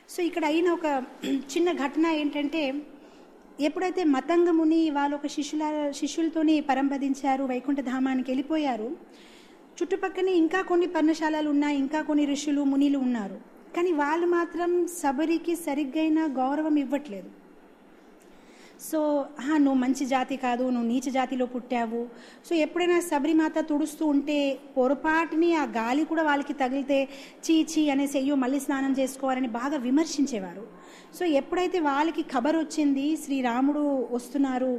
so ఇక్కడ అయిన ఒక చిన్న ఘటన ఏంటంటే ఎప్పుడైతే మతంగ ముని వాళ్ళు ఒక శిష్యుల శిష్యులతోని పరంపదించారు వైకుంఠ ధామానికి వెళ్ళిపోయారు చుట్టుపక్కనే ఇంకా కొన్ని పర్ణశాలలు ఉన్నాయి ఇంకా కొన్ని ఋషులు మునిలు ఉన్నారు కానీ వాళ్ళు మాత్రం శబరికి సరిగ్గైన గౌరవం ఇవ్వట్లేదు సో "ఆహా, నువ్వు మంచి జాతి కాదు నువ్వు నీచ జాతిలో పుట్టావు సో ఎప్పుడైనా శబరిమాత తుడుస్తూ ఉంటే పొరపాటుని ఆ గాలి కూడా వాళ్ళకి తగిలితే చీ చీ అనేసి అయ్యో మళ్ళీ స్నానం చేసుకోవాలని బాగా విమర్శించేవారు సో ఎప్పుడైతే వాళ్ళకి ఖబర్ వచ్చింది శ్రీరాముడు వస్తున్నారు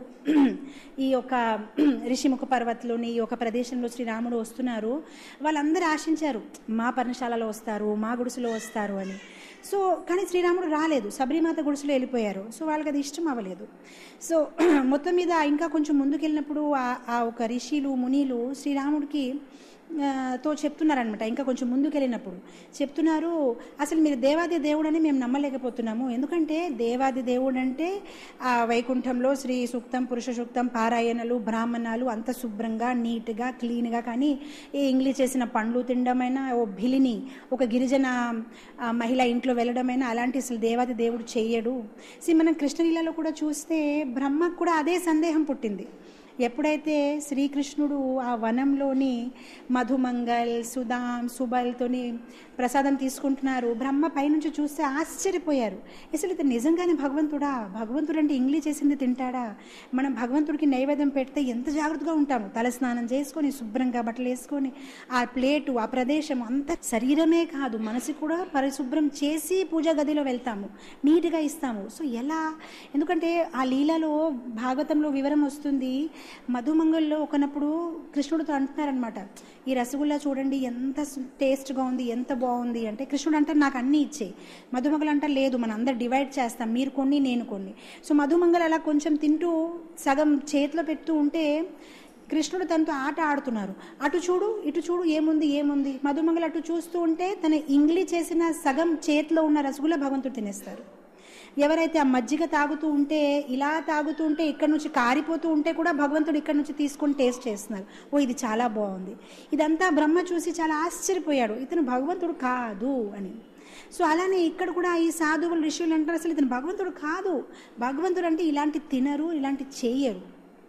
ఈ యొక్క ఋషిముఖ పర్వతలోని ఈ యొక్క ప్రదేశంలో శ్రీరాముడు వస్తున్నారు వాళ్ళందరూ ఆశించారు మా పర్ణశాలలో వస్తారు మా గుడిసెలో వస్తారు అని సో కానీ శ్రీరాముడు రాలేదు శబరిమాత గుడిసెలో వెళ్ళిపోయారు సో వాళ్ళకి అది ఇష్టం అవ్వలేదు సో మొత్తం మీద ఇంకా కొంచెం ముందుకెళ్ళినప్పుడు ఆ- ఆ ఒక ఋషిలు మునిలు శ్రీరాముడికి ఆ, తో చెప్తున్నారనమాట ఇంకా కొంచెం ముందుకెళ్ళినప్పుడు చెప్తున్నారు అసలు మీరు దేవాది దేవుడని మేము నమ్మలేకపోతున్నాము ఎందుకంటే దేవాది దేవుడు అంటే ఆ వైకుంఠంలో శ్రీ సూక్తం పురుష సూక్తం పారాయణలు బ్రాహ్మణాలు అంత శుభ్రంగా నీట్గా క్లీన్గా కానీ ఏ ఇంగ్లీష్ చేసిన పండ్లు తినడమైనా ఓ భిలిని ఒక గిరిజన ఆ, మహిళ ఇంట్లో వెళ్ళడమైనా అలాంటి అసలు దేవాది దేవుడు చెయ్యడు సి మనం కృష్ణలీలలో కూడా చూస్తే బ్రహ్మకు కూడా అదే సందేహం పుట్టింది ఎప్పుడైతే శ్రీకృష్ణుడు ఆ వనంలోని మధుమంగల్ సుధాం సుబల్తోని ప్రసాదం తీసుకుంటున్నారు బ్రహ్మ పైనుంచి చూస్తే ఆశ్చర్యపోయారు అసలు ఇతను నిజంగానే భగవంతుడా భగవంతుడు అంటే ఇంగ్లీష్ చేసింది తింటాడా మనం భగవంతుడికి నైవేద్యం పెడితే ఎంత జాగ్రత్తగా ఉంటాము తలస్నానం చేసుకొని శుభ్రంగా బట్టలు వేసుకొని ఆ ప్లేటు ఆ ప్రదేశం అంత శరీరమే కాదు మనసు కూడా పరిశుభ్రం చేసి పూజా గదిలో వెళ్తాము నీట్గా ఇస్తాము సో ఎలా ఎందుకంటే ఆ లీలలో భాగవతంలో వివరం వస్తుంది మధుమంగల్లో ఒకనప్పుడు కృష్ణుడితో అంటున్నారనమాట ఈ రసగుల్లా చూడండి ఎంత సు- టేస్ట్గా ఉంది ఎంత బాగుంది అంటే కృష్ణుడు అంటే నాకు అన్నీ ఇచ్చేయి మధుమంగలు అంటే లేదు మన అందరు డివైడ్ చేస్తాం మీరు కొన్ని నేను కొన్ని సో మధుమంగలు అలా కొంచెం తింటూ సగం చేతిలో పెడుతూ ఉంటే కృష్ణుడు తనతో ఆట ఆడుతున్నారు అటు చూడు ఇటు చూడు ఏముంది ఏముంది మధుమంగలు అటు చూస్తూ ఉంటే తన ఇంగ్లీ చేసిన సగం చేతిలో ఉన్న రసగుల్లా భగవంతుడు తినేస్తారు ఎవరైతే ఆ మజ్జిగ తాగుతూ ఉంటే ఇలా తాగుతూ ఉంటే ఇక్కడ నుంచి కారిపోతూ ఉంటే కూడా భగవంతుడు ఇక్కడ నుంచి తీసుకొని టేస్ట్ చేస్తున్నారు ఓ ఇది చాలా బాగుంది ఇదంతా బ్రహ్మ చూసి చాలా ఆశ్చర్యపోయాడు ఇతను భగవంతుడు కాదు అని సో అలానే ఇక్కడ కూడా ఈ సాధువులు ఋషులు అంటారు అసలు ఇతను భగవంతుడు కాదు భగవంతుడు అంటే ఇలాంటి తినరు ఇలాంటి చేయరు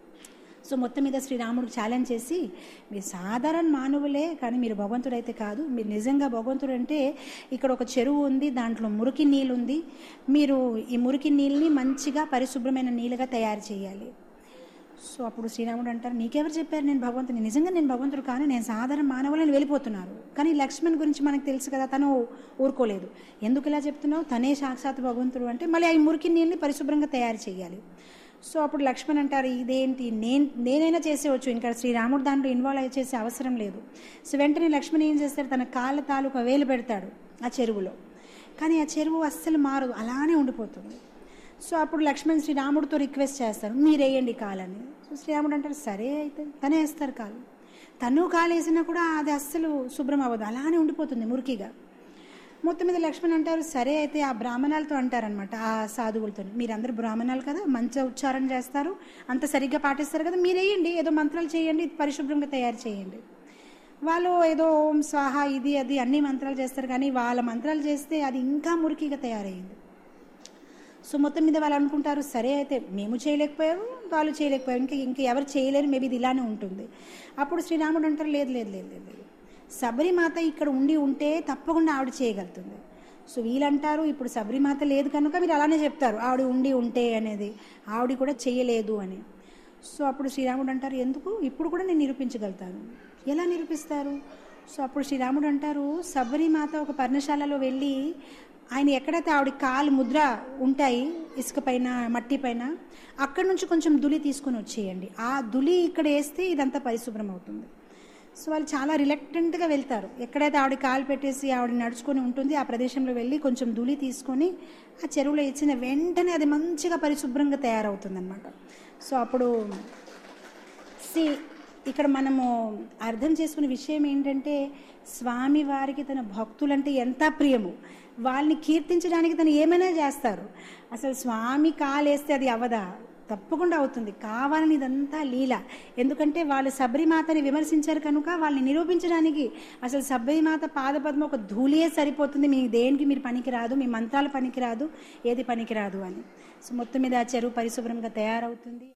సో మొత్తం మీద శ్రీరాముడు ఛాలెంజ్ చేసి మీరు సాధారణ మానవులే కానీ మీరు భగవంతుడు అయితే కాదు మీరు నిజంగా భగవంతుడు అంటే ఇక్కడ ఒక చెరువు ఉంది దాంట్లో మురికి నీళ్ళు ఉంది మీరు ఈ మురికి నీళ్ళని మంచిగా పరిశుభ్రమైన నీళ్ళుగా తయారు చేయాలి సో అప్పుడు శ్రీరాముడు అంటారు నీకెవరు చెప్పారు నేను భగవంతుని నిజంగా నేను భగవంతుడు కానీ నేను సాధారణ మానవులని వెళ్ళిపోతున్నారు కానీ లక్ష్మణ్ గురించి మనకు తెలుసు కదా తను ఊరుకోలేదు ఎందుకు ఇలా చెప్తున్నావు తనే సాక్షాత్ భగవంతుడు అంటే మళ్ళీ ఆ మురికి నీళ్ళని పరిశుభ్రంగా తయారు చేయాలి సో అప్పుడు లక్ష్మణ్ అంటారు ఇదేంటి నేను నేనైనా చేసేవచ్చు ఇంకా శ్రీరాముడు దాంట్లో ఇన్వాల్వ్ అయ్యి చేసే అవసరం లేదు సో వెంటనే లక్ష్మణ్ ఏం చేస్తాడు తన కాళ్ళ తాలూకా వేలు పెడతాడు ఆ చెరువులో కానీ ఆ చెరువు అస్సలు మారదు అలానే ఉండిపోతుంది సో అప్పుడు లక్ష్మణ్ శ్రీరాముడితో రిక్వెస్ట్ చేస్తారు మీరు వేయండి కాలని సో శ్రీరాముడు అంటారు సరే అయితే తనే వేస్తారు కాలు తను కాలు వేసినా కూడా అది అస్సలు శుభ్రం అవ్వదు అలానే ఉండిపోతుంది మురికిగా మొత్తం మీద లక్ష్మణ్ అంటారు సరే అయితే ఆ బ్రాహ్మణాలతో అంటారనమాట ఆ సాధువులతో మీరందరూ బ్రాహ్మణాలు కదా మంచిగా ఉచ్చారణ చేస్తారు అంత సరిగ్గా పాటిస్తారు కదా మీరు వేయండి ఏదో మంత్రాలు చేయండి పరిశుభ్రంగా తయారు చేయండి వాళ్ళు ఏదో ఓం స్వాహ ఇది అది అన్ని మంత్రాలు చేస్తారు కానీ వాళ్ళ మంత్రాలు చేస్తే అది ఇంకా మురికిగా తయారయ్యింది సో మొత్తం మీద వాళ్ళు అనుకుంటారు సరే అయితే మేము చేయలేకపోయాము వాళ్ళు చేయలేకపోయారు ఇంకా ఇంకా ఎవరు చేయలేరు మేబీ ఇది ఇలానే ఉంటుంది అప్పుడు శ్రీరాముడు అంటారు లేదు లేదు లేదు లేదు లేదు శబరిమాత ఇక్కడ ఉండి ఉంటే తప్పకుండా ఆవిడ చేయగలుగుతుంది సో వీళ్ళంటారు ఇప్పుడు శబరిమాత లేదు కనుక మీరు అలానే చెప్తారు ఆవిడ ఉండి ఉంటే అనేది ఆవిడ కూడా చేయలేదు అని సో అప్పుడు శ్రీరాముడు అంటారు ఎందుకు ఇప్పుడు కూడా నేను నిరూపించగలుగుతాను ఎలా నిరూపిస్తారు సో అప్పుడు శ్రీరాముడు అంటారు శబరిమాత ఒక పర్ణశాలలో వెళ్ళి ఆయన ఎక్కడైతే ఆవిడ కాలు ముద్ర ఉంటాయి ఇసుక పైన మట్టి పైన అక్కడ నుంచి కొంచెం దులి తీసుకొని వచ్చేయండి ఆ దులి ఇక్కడ వేస్తే ఇదంతా పరిశుభ్రం అవుతుంది సో వాళ్ళు చాలా రిలక్టెంట్గా వెళ్తారు ఎక్కడైతే ఆవిడ కాలు పెట్టేసి ఆవిడ నడుచుకొని ఉంటుంది ఆ ప్రదేశంలో వెళ్ళి కొంచెం దులి తీసుకొని ఆ చెరువులో ఇచ్చిన వెంటనే అది మంచిగా పరిశుభ్రంగా తయారవుతుంది అనమాట సో అప్పుడు సి ఇక్కడ మనము అర్థం చేసుకునే విషయం ఏంటంటే స్వామి వారికి తన భక్తులంటే ఎంత ప్రియము వాళ్ళని కీర్తించడానికి తను ఏమైనా చేస్తారు అసలు స్వామి కాలేస్తే అది అవదా తప్పకుండా అవుతుంది కావాలని ఇదంతా లీల ఎందుకంటే వాళ్ళు శబరిమాతని విమర్శించారు కనుక వాళ్ళని నిరూపించడానికి అసలు శబరిమాత పాదపద్మ ఒక ధూళియే సరిపోతుంది మీ దేనికి మీరు పనికిరాదు మీ మంత్రాలు పనికిరాదు ఏది పనికిరాదు అని సో మొత్తం మీద ఆ చెరువు పరిశుభ్రంగా తయారవుతుంది